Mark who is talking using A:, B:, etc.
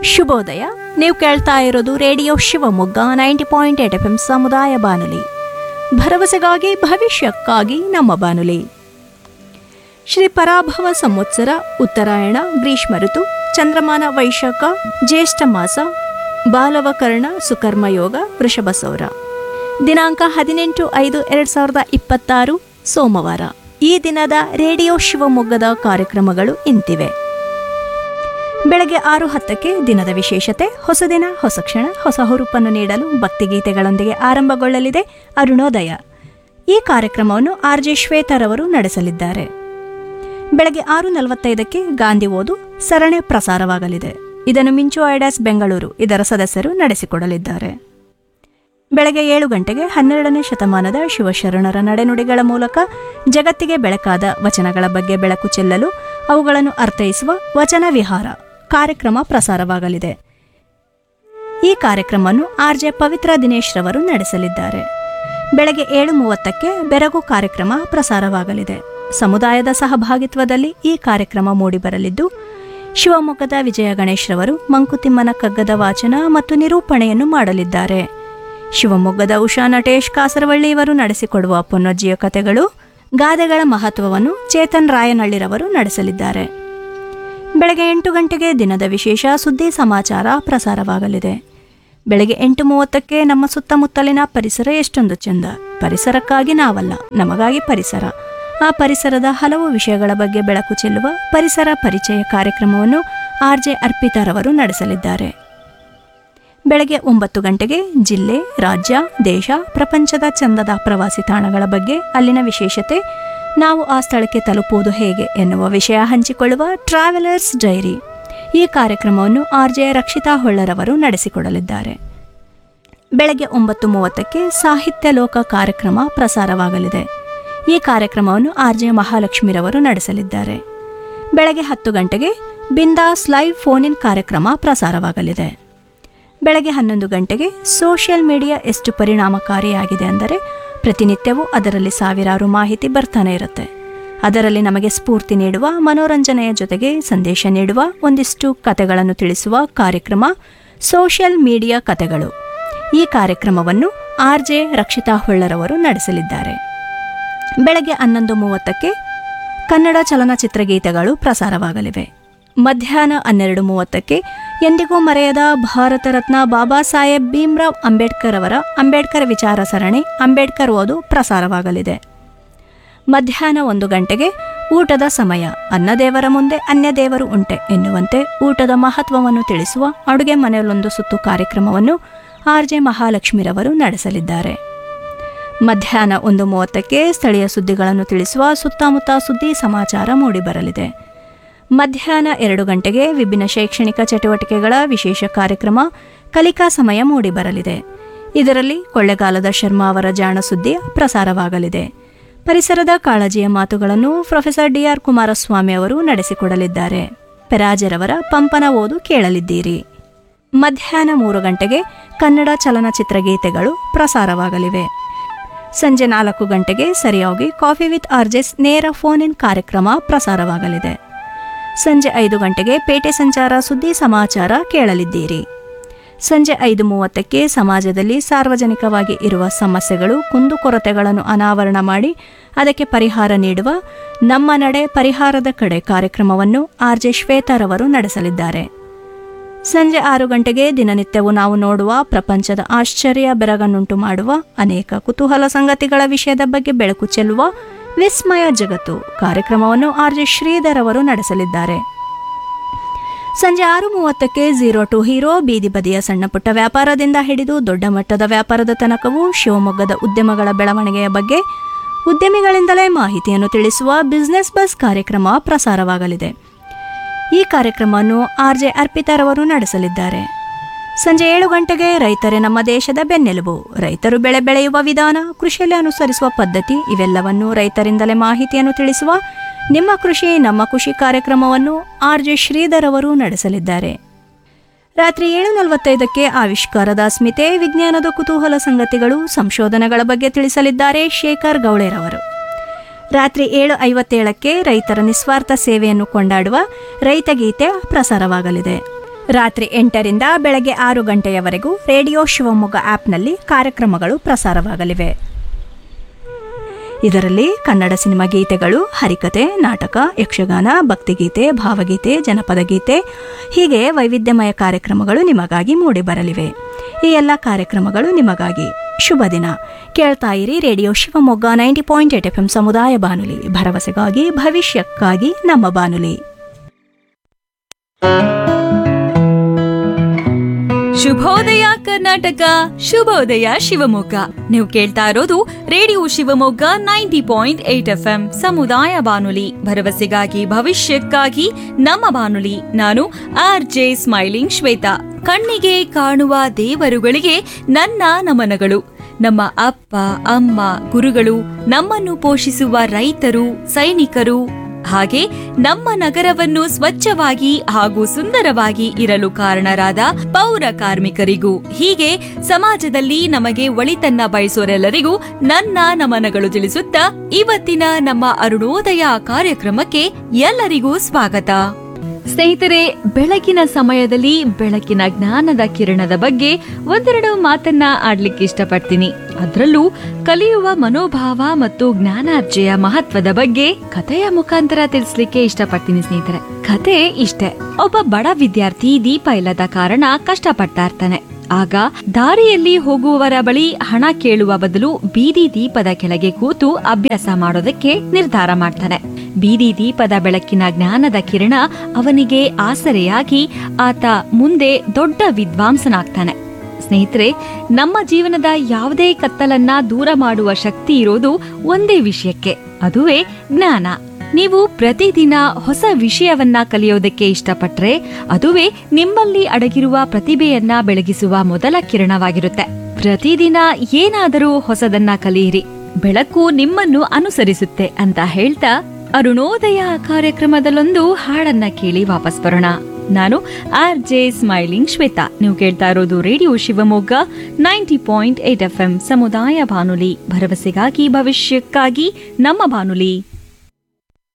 A: ಶುಭೋದಯ ನೀವು ಕೇಳ್ತಾ ಇರೋದು radio Shivamogga ninety point eight F M ಸಮುದಾಯ ಬಾನುಲಿ ಭರವಸೆಗಾಗಿ ಭವಿಷ್ಯಕ್ಕಾಗಿ ನಮ್ಮ ಬಾನುಲಿ ಶ್ರೀ ಪರಾಭವ ಸಂವತ್ಸರ ಉತ್ತರಾಯಣ ಗ್ರೀಷ್ಮ ಋತು ಚಂದ್ರಮಾನ ವೈಶಾಖ ಜ್ಯೇಷ್ಠ ಮಾಸ ಬಾಲವಕರ್ಣ ಸುಕರ್ಮ ಯೋಗ ವೃಷಭ ಸೌರ ದಿನಾಂಕ ಹದಿನೆಂಟು ಐದು ಎರಡು ಸಾವಿರದ ಇಪ್ಪತ್ತಾರು ಸೋಮವಾರ ಈ ದಿನದ ರೇಡಿಯೋ ಶಿವಮೊಗ್ಗದ ಕಾರ್ಯಕ್ರಮಗಳು ಇಂತಿವೆ ಬೆಳಗ್ಗೆ ಆರು ಹತ್ತಕ್ಕೆ ದಿನದ ವಿಶೇಷತೆ ಹೊಸ ದಿನ ಹೊಸ ಕ್ಷಣ ಹೊಸ ಹುರುಪನ್ನು ನೀಡಲು ಭಕ್ತಿಗೀತೆಗಳೊಂದಿಗೆ ಆರಂಭಗೊಳ್ಳಲಿದೆ ಅರುಣೋದಯ ಈ ಕಾರ್ಯಕ್ರಮವನ್ನು ಆರ್ ಜೆ ಶ್ವೇತರವರು ನಡೆಸಲಿದ್ದಾರೆ ಬೆಳಗ್ಗೆ ಆರು ನಲವತ್ತೈದಕ್ಕೆ ಗಾಂಧಿ ಓದು ಸರಣಿ ಪ್ರಸಾರವಾಗಲಿದೆ ಇದನ್ನು ಮಿಂಚು ಐಡಾಸ್ ಬೆಂಗಳೂರು ಇದರ ಸದಸ್ಯರು ನಡೆಸಿಕೊಡಲಿದ್ದಾರೆ ಬೆಳಗ್ಗೆ ಏಳು ಗಂಟೆಗೆ ಹನ್ನೆರಡನೇ ಶತಮಾನದ ಶಿವಶರಣರ ನಡೆನುಡಿಗಳ ಮೂಲಕ ಜಗತ್ತಿಗೆ ಬೆಳಕಾದ ವಚನಗಳ ಬಗ್ಗೆ ಬೆಳಕು ಚೆಲ್ಲಲು ಅವುಗಳನ್ನು ಅರ್ಥೈಸುವ ವಚನ ವಿಹಾರ ಕಾರ್ಯಕ್ರಮ ಪ್ರಸಾರವಾಗಲಿದೆ ಈ ಕಾರ್ಯಕ್ರಮವನ್ನು ಆರ್ ಜೆ ಪವಿತ್ರ ದಿನೇಶ್ ರವರು ನಡೆಸಲಿದ್ದಾರೆ ಬೆಳಗ್ಗೆ ಏಳು ಮೂವತ್ತಕ್ಕೆ ಬೆರಗು ಕಾರ್ಯಕ್ರಮ ಪ್ರಸಾರವಾಗಲಿದೆ ಸಮುದಾಯದ ಸಹಭಾಗಿತ್ವದಲ್ಲಿ ಈ ಕಾರ್ಯಕ್ರಮ ಮೂಡಿಬರಲಿದ್ದು ಶಿವಮೊಗ್ಗದ ವಿಜಯ ಗಣೇಶ್ ರವರು ಮಂಕುತಿಮ್ಮನ ಕಗ್ಗದ ವಾಚನ ಮತ್ತು ನಿರೂಪಣೆಯನ್ನು ಮಾಡಲಿದ್ದಾರೆ ಶಿವಮೊಗ್ಗದ ಉಷಾ ನಟೇಶ್ ಕಾಸರವಳ್ಳಿ ಇವರು ನಡೆಸಿಕೊಡುವ ಪೊನ್ನಜ್ಜಿಯ ಕಥೆಗಳು ಗಾದೆಗಳ ಮಹತ್ವವನ್ನು ಚೇತನ್ ರಾಯನಹಳ್ಳಿರವರು ನಡೆಸಲಿದ್ದಾರೆ ಬೆಳಗ್ಗೆ ಎಂಟು ಗಂಟೆಗೆ ದಿನದ ವಿಶೇಷ ಸುದ್ದಿ ಸಮಾಚಾರ ಪ್ರಸಾರವಾಗಲಿದೆ ಬೆಳಗ್ಗೆ ಎಂಟು ಮೂವತ್ತಕ್ಕೆ ನಮ್ಮ ಸುತ್ತಮುತ್ತಲಿನ ಪರಿಸರ ಎಷ್ಟೊಂದು ಚೆಂದ ಪರಿಸರಕ್ಕಾಗಿ ನಾವಲ್ಲ ನಮಗಾಗಿ ಪರಿಸರ ಆ ಪರಿಸರದ ಹಲವು ವಿಷಯಗಳ ಬಗ್ಗೆ ಬೆಳಕು ಚೆಲ್ಲುವ ಪರಿಸರ ಪರಿಚಯ ಕಾರ್ಯಕ್ರಮವನ್ನು ಆರ್ ಜೆ ಅರ್ಪಿತಾರವರು ನಡೆಸಲಿದ್ದಾರೆ ಬೆಳಗ್ಗೆ ಒಂಬತ್ತು ಗಂಟೆಗೆ ಜಿಲ್ಲೆ ರಾಜ್ಯ ದೇಶ ಪ್ರಪಂಚದ ಚಂದದ ಪ್ರವಾಸಿ ತಾಣಗಳ ಬಗ್ಗೆ ಅಲ್ಲಿನ ವಿಶೇಷತೆ ನಾವು ಆ ಸ್ಥಳಕ್ಕೆ ತಲುಪುವುದು ಹೇಗೆ ಎನ್ನುವ ವಿಷಯ ಹಂಚಿಕೊಳ್ಳುವ ಟ್ರಾವೆಲರ್ಸ್ ಡೈರಿ ಈ ಕಾರ್ಯಕ್ರಮವನ್ನು ಆರ್ ಜೆ ರಕ್ಷಿತಾ ಹೊಳ್ಳರವರು ನಡೆಸಿಕೊಡಲಿದ್ದಾರೆ ಬೆಳಗ್ಗೆ ಒಂಬತ್ತು ಮೂವತ್ತಕ್ಕೆ ಸಾಹಿತ್ಯ ಲೋಕ ಕಾರ್ಯಕ್ರಮ ಪ್ರಸಾರವಾಗಲಿದೆ ಈ ಕಾರ್ಯಕ್ರಮವನ್ನು ಆರ್ ಜೆ ಮಹಾಲಕ್ಷ್ಮಿರವರು ನಡೆಸಲಿದ್ದಾರೆ ಬೆಳಗ್ಗೆ ಹತ್ತು ಗಂಟೆಗೆ ಬಿಂದಾಸ್ ಲೈವ್ ಫೋನ್ ಇನ್ ಕಾರ್ಯಕ್ರಮ ಪ್ರಸಾರವಾಗಲಿದೆ ಬೆಳಗ್ಗೆ ಹನ್ನೊಂದು ಗಂಟೆಗೆ ಸೋಷಿಯಲ್ ಮೀಡಿಯಾ ಎಷ್ಟು ಪರಿಣಾಮಕಾರಿಯಾಗಿದೆ ಅಂದರೆ ಪ್ರತಿನಿತ್ಯವೂ ಅದರಲ್ಲಿ ಸಾವಿರಾರು ಮಾಹಿತಿ ಬರ್ತಾನೆ ಇರುತ್ತೆ ಅದರಲ್ಲಿ ನಮಗೆ ಸ್ಫೂರ್ತಿ ನೀಡುವ ಮನೋರಂಜನೆಯ ಜೊತೆಗೆ ಸಂದೇಶ ನೀಡುವ ಒಂದಿಷ್ಟು ಕತೆಗಳನ್ನು ತಿಳಿಸುವ ಕಾರ್ಯಕ್ರಮ ಸೋಷಿಯಲ್ ಮೀಡಿಯಾ ಕತೆಗಳು ಈ ಕಾರ್ಯಕ್ರಮವನ್ನು ಆರ್ ಜೆ ರಕ್ಷಿತಾ ಹೊಳ್ಳರವರು ನಡೆಸಲಿದ್ದಾರೆ ಬೆಳಗ್ಗೆ ಹನ್ನೊಂದು ಮೂವತ್ತಕ್ಕೆ ಕನ್ನಡ ಚಲನಚಿತ್ರ ಗೀತೆಗಳು ಪ್ರಸಾರವಾಗಲಿವೆ ಮಧ್ಯಾಹ್ನ ಹನ್ನೆರಡು ಮೂವತ್ತಕ್ಕೆ ಎಂದಿಗೂ ಮರೆಯದ ಭಾರತ ರತ್ನ ಬಾಬಾ ಸಾಹೇಬ್ ಭೀಮ್ರಾವ್ ಅಂಬೇಡ್ಕರ್ ಅವರ ಅಂಬೇಡ್ಕರ್ ವಿಚಾರ ಸರಣಿ ಅಂಬೇಡ್ಕರ್ ಓದು ಪ್ರಸಾರವಾಗಲಿದೆ ಮಧ್ಯಾಹ್ನ ಒಂದು ಗಂಟೆಗೆ ಊಟದ ಸಮಯ ಅನ್ನದೇವರ ಮುಂದೆ ಅನ್ಯದೇವರು ಉಂಟೆ ಎನ್ನುವಂತೆ ಊಟದ ಮಹತ್ವವನ್ನು ತಿಳಿಸುವ ಅಡುಗೆ ಮನೆಯಲ್ಲೊಂದು ಸುತ್ತು ಕಾರ್ಯಕ್ರಮವನ್ನು ಆರ್ ಜೆ ಮಹಾಲಕ್ಷ್ಮಿರವರು ನಡೆಸಲಿದ್ದಾರೆ ಮಧ್ಯಾಹ್ನ ಒಂದು ಮೂವತ್ತಕ್ಕೆ ಸ್ಥಳೀಯ ಸುದ್ದಿಗಳನ್ನು ತಿಳಿಸುವ ಸುತ್ತಮುತ್ತ ಸುದ್ದಿ ಸಮಾಚಾರ ಮೂಡಿಬರಲಿದೆ ಮಧ್ಯಾಹ್ನ ಎರಡು ಗಂಟೆಗೆ ವಿಭಿನ್ನ ಶೈಕ್ಷಣಿಕ ಚಟುವಟಿಕೆಗಳ ವಿಶೇಷ ಕಾರ್ಯಕ್ರಮ ಕಲಿಕಾ ಸಮಯ ಮೂಡಿಬರಲಿದೆ ಇದರಲ್ಲಿ ಕೊಳ್ಳೆಗಾಲದ ಶರ್ಮಾ ಅವರ ಜಾಣ ಸುದ್ದಿ ಪ್ರಸಾರವಾಗಲಿದೆ ಪರಿಸರದ ಕಾಳಜಿಯ ಮಾತುಗಳನ್ನು ಪ್ರೊಫೆಸರ್ ಡಿಆರ್ ಕುಮಾರಸ್ವಾಮಿ ಅವರು ನಡೆಸಿಕೊಡಲಿದ್ದಾರೆ ಪೆರಾಜರವರ ಪಂಪನ ಓದು ಕೇಳಲಿದ್ದೀರಿ ಮಧ್ಯಾಹ್ನ ಮೂರು ಗಂಟೆಗೆ ಕನ್ನಡ ಚಲನಚಿತ್ರ ಗೀತೆಗಳು ಪ್ರಸಾರವಾಗಲಿವೆ ಸಂಜೆ ನಾಲ್ಕು ಗಂಟೆಗೆ ಸರಿಯಾಗಿ ಕಾಫಿ ವಿತ್ ಆರ್ಜೆಸ್ ನೇರ ಫೋನ್ ಇನ್ ಕಾರ್ಯಕ್ರಮ ಪ್ರಸಾರವಾಗಲಿದೆ ಸಂಜೆ ಐದು ಗಂಟೆಗೆ ಪೇಟೆ ಸಂಚಾರ ಸುದ್ದಿ ಸಮಾಚಾರ ಕೇಳಲಿದ್ದೀರಿ ಸಂಜೆ ಐದು ಮೂವತ್ತಕ್ಕೆ ಸಮಾಜದಲ್ಲಿ ಸಾರ್ವಜನಿಕವಾಗಿ ಇರುವ ಸಮಸ್ಯೆಗಳು ಕುಂದುಕೊರತೆಗಳನ್ನು ಅನಾವರಣ ಮಾಡಿ ಅದಕ್ಕೆ ಪರಿಹಾರ ನೀಡುವ ನಮ್ಮ ನಡೆ ಪರಿಹಾರದ ಕಡೆ ಕಾರ್ಯಕ್ರಮವನ್ನು ಆರ್ ಜೆ ಶ್ವೇತರವರು ನಡೆಸಲಿದ್ದಾರೆ ಸಂಜೆ ಆರು ಗಂಟೆಗೆ ದಿನನಿತ್ಯವೂ ನಾವು ನೋಡುವ ಪ್ರಪಂಚದ ಆಶ್ಚರ್ಯ ಬೆರಗನ್ನುಂಟು ಮಾಡುವ ಅನೇಕ ಕುತೂಹಲ ಸಂಗತಿಗಳ ವಿಷಯದ ಬಗ್ಗೆ ಬೆಳಕು ಚೆಲ್ಲುವ ವಿಸ್ಮಯ ಜಗತ್ತು ಕಾರ್ಯಕ್ರಮವನ್ನು ಆರ್ ಜೆ ಶ್ರೀಧರ್ ಅವರು ನಡೆಸಲಿದ್ದಾರೆ ಸಂಜೆ ಆರು ಮೂವತ್ತಕ್ಕೆ ಝೀರೋ ಟು ಹೀರೋ ಬೀದಿ ಬದಿಯ ಸಣ್ಣ ಪುಟ್ಟ ವ್ಯಾಪಾರದಿಂದ ಹಿಡಿದು ದೊಡ್ಡ ಮಟ್ಟದ ವ್ಯಾಪಾರದ ತನಕವೂ ಶಿವಮೊಗ್ಗದ ಉದ್ಯಮಗಳ ಬೆಳವಣಿಗೆಯ ಬಗ್ಗೆ ಉದ್ಯಮಿಗಳಿಂದಲೇ ಮಾಹಿತಿಯನ್ನು ತಿಳಿಸುವ ಬಿಸ್ನೆಸ್ ಬಸ್ ಕಾರ್ಯಕ್ರಮ ಪ್ರಸಾರವಾಗಲಿದೆ ಈ ಕಾರ್ಯಕ್ರಮವನ್ನು ಆರ್ ಜೆ ಅರ್ಪಿತಾರವರು ನಡೆಸಲಿದ್ದಾರೆ ಸಂಜೆ ಏಳು ಗಂಟೆಗೆ ರೈತರೇ ನಮ್ಮ ದೇಶದ ಬೆನ್ನೆಲುಬು ರೈತರು ಬೆಳೆ ಬೆಳೆಯುವ ವಿಧಾನ ಕೃಷಿಯಲ್ಲಿ ಅನುಸರಿಸುವ ಪದ್ಧತಿ ಇವೆಲ್ಲವನ್ನು ರೈತರಿಂದಲೇ ಮಾಹಿತಿಯನ್ನು ತಿಳಿಸುವ ನಿಮ್ಮ ಕೃಷಿ ನಮ್ಮ ಖುಷಿ ಕಾರ್ಯಕ್ರಮವನ್ನು ಆರ್ ಜೆ ಶ್ರೀಧರ್ ಅವರು ನಡೆಸಲಿದ್ದಾರೆ ರಾತ್ರಿ ಏಳು ನಲವತ್ತೈದಕ್ಕೆ ಆವಿಷ್ಕಾರದ ಅಸ್ಮಿತೆ ವಿಜ್ಞಾನದ ಕುತೂಹಲ ಸಂಗತಿಗಳು ಸಂಶೋಧನೆಗಳ ಬಗ್ಗೆ ತಿಳಿಸಲಿದ್ದಾರೆ ಶೇಖರ್ ಗೌಳೇರವರು ರಾತ್ರಿ ಏಳು ಐವತ್ತೇಳಕ್ಕೆ ರೈತರ ನಿಸ್ವಾರ್ಥ ಸೇವೆಯನ್ನು ಕೊಂಡಾಡುವ ರೈತಗೀತೆ ಪ್ರಸಾರವಾಗಲಿದೆ ರಾತ್ರಿ ಎಂಟರಿಂದ ಬೆಳಗ್ಗೆ ಆರು ಗಂಟೆಯವರೆಗೂ ರೇಡಿಯೋ ಶಿವಮೊಗ್ಗ ಆ್ಯಪ್ನಲ್ಲಿ ಕಾರ್ಯಕ್ರಮಗಳು ಪ್ರಸಾರವಾಗಲಿವೆ ಇದರಲ್ಲಿ ಕನ್ನಡ ಸಿನಿಮಾ ಗೀತೆಗಳು ಹರಿಕತೆ ನಾಟಕ ಯಕ್ಷಗಾನ ಭಕ್ತಿಗೀತೆ ಭಾವಗೀತೆ ಜನಪದ ಗೀತೆ ಹೀಗೆ ವೈವಿಧ್ಯಮಯ ಕಾರ್ಯಕ್ರಮಗಳು ನಿಮಗಾಗಿ ಮೂಡಿಬರಲಿವೆ ಈ ಎಲ್ಲ ಕಾರ್ಯಕ್ರಮಗಳು ನಿಮಗಾಗಿ ಶುಭ ದಿನ ಕೇಳ್ತಾ ಇರಿ radio Shivamogga ninety point eight F M ಸಮುದಾಯ ಬಾನುಲಿ ಭರವಸೆಗಾಗಿ ಭವಿಷ್ಯಕ್ಕಾಗಿ ನಮ್ಮ ಬಾನುಲಿ
B: ಶುಭೋದಯ ಕರ್ನಾಟಕ ಶುಭೋದಯ ಶಿವಮೊಗ್ಗ ನೀವು ಕೇಳ್ತಾ ಇರೋದು radio Shivamogga ninety point eight F M ಸಮುದಾಯ ಬಾನುಲಿ ಭರವಸೆಗಾಗಿ ಭವಿಷ್ಯಕ್ಕಾಗಿ ನಮ್ಮ ಬಾನುಲಿ ನಾನು ಆರ್ ಜೆ ಸ್ಮೈಲಿಂಗ್ ಶ್ವೇತಾ ಕಣ್ಣಿಗೆ ಕಾಣುವ ದೇವರುಗಳಿಗೆ ನನ್ನ ನಮನಗಳು ನಮ್ಮ ಅಪ್ಪ ಅಮ್ಮ ಗುರುಗಳು ನಮ್ಮನ್ನು ಪೋಷಿಸುವ ರೈತರು ಸೈನಿಕರು ಹಾಗೆ ನಮ್ಮ ನಗರವನ್ನು ಸ್ವಚ್ಛವಾಗಿ ಹಾಗೂ ಸುಂದರವಾಗಿ ಇರಲು ಕಾರಣರಾದ ಪೌರ ಕಾರ್ಮಿಕರಿಗೂ ಹೀಗೆ ಸಮಾಜದಲ್ಲಿ ನಮಗೆ ಒಳಿತನ್ನ ಬಯಸೋರೆಲ್ಲರಿಗೂ ನನ್ನ ನಮನಗಳು ತಿಳಿಸುತ್ತಾ ಇವತ್ತಿನ ನಮ್ಮ ಅರುಣೋದಯ ಕಾರ್ಯಕ್ರಮಕ್ಕೆ ಎಲ್ಲರಿಗೂ ಸ್ವಾಗತ ಸ್ನೇಹಿತರೆ ಬೆಳಗಿನ ಸಮಯದಲ್ಲಿ ಬೆಳಕಿನ ಜ್ಞಾನದ ಕಿರಣದ ಬಗ್ಗೆ ಒಂದೆರಡು ಮಾತನ್ನ ಆಡ್ಲಿಕ್ಕೆ ಇಷ್ಟಪಡ್ತೀನಿ ಅದರಲ್ಲೂ ಕಲಿಯುವ ಮನೋಭಾವ ಮತ್ತು ಜ್ಞಾನಾರ್ಜೆಯ ಮಹತ್ವದ ಬಗ್ಗೆ ಕಥೆಯ ಮುಖಾಂತರ ತಿಳಿಸ್ಲಿಕ್ಕೆ ಇಷ್ಟಪಡ್ತೀನಿ ಸ್ನೇಹಿತರೆ ಕತೆ ಇಷ್ಟೆ ಒಬ್ಬ ಬಡ ವಿದ್ಯಾರ್ಥಿ ದೀಪ ಇಲ್ಲದ ಕಾರಣ ಕಷ್ಟಪಡ್ತಾ ಇರ್ತಾನೆ ಆಗ ದಾರಿಯಲ್ಲಿ ಹೋಗುವವರ ಬಳಿ ಹಣ ಕೇಳುವ ಬದಲು ಬೀದಿ ದೀಪದ ಕೆಳಗೆ ಕೂತು ಅಭ್ಯಾಸ ಮಾಡೋದಕ್ಕೆ ನಿರ್ಧಾರ ಮಾಡ್ತಾನೆ ಬೀದಿ ದೀಪದ ಬೆಳಕಿನ ಜ್ಞಾನದ ಕಿರಣ ಅವನಿಗೆ ಆಸರೆಯಾಗಿ ಆತ ಮುಂದೆ ದೊಡ್ಡ ವಿದ್ವಾಂಸನಾಗ್ತಾನೆ ಸ್ನೇಹಿತರೆ ನಮ್ಮ ಜೀವನದ ಯಾವುದೇ ಕತ್ತಲನ್ನ ದೂರ ಮಾಡುವ ಶಕ್ತಿ ಇರೋದು ಒಂದೇ ವಿಷಯಕ್ಕೆ ಅದುವೇ ಜ್ಞಾನ ನೀವು ಪ್ರತಿದಿನ ಹೊಸ ವಿಷಯವನ್ನ ಕಲಿಯೋದಕ್ಕೆ ಇಷ್ಟಪಟ್ರೆ ಅದುವೇ ನಿಮ್ಮಲ್ಲಿ ಅಡಗಿರುವ ಪ್ರತಿಭೆಯನ್ನ ಬೆಳಗಿಸುವ ಮೊದಲ ಕಿರಣವಾಗಿರುತ್ತೆ ಪ್ರತಿದಿನ ಏನಾದರೂ ಹೊಸದನ್ನ ಕಲಿಯಿರಿ ಬೆಳಕು ನಿಮ್ಮನ್ನು ಅನುಸರಿಸುತ್ತೆ ಅಂತ ಹೇಳ್ತಾ ಅರುಣೋದಯ ಕಾರ್ಯಕ್ರಮದಲ್ಲೊಂದು ಹಾಡನ್ನ ಕೇಳಿ ವಾಪಸ್ ಬರೋಣ ನಾನು ಆರ್ ಜೆ ಸ್ಮೈಲಿಂಗ್ ಶ್ವೇತಾ ನೀವು ಕೇಳ್ತಾ ಇರೋದು radio Shivamogga ninety point eight F M ಸಮುದಾಯ ಬಾನುಲಿ ಭರವಸೆಗಾಗಿ ಭವಿಷ್ಯಕ್ಕಾಗಿ ನಮ್ಮ ಬಾನುಲಿ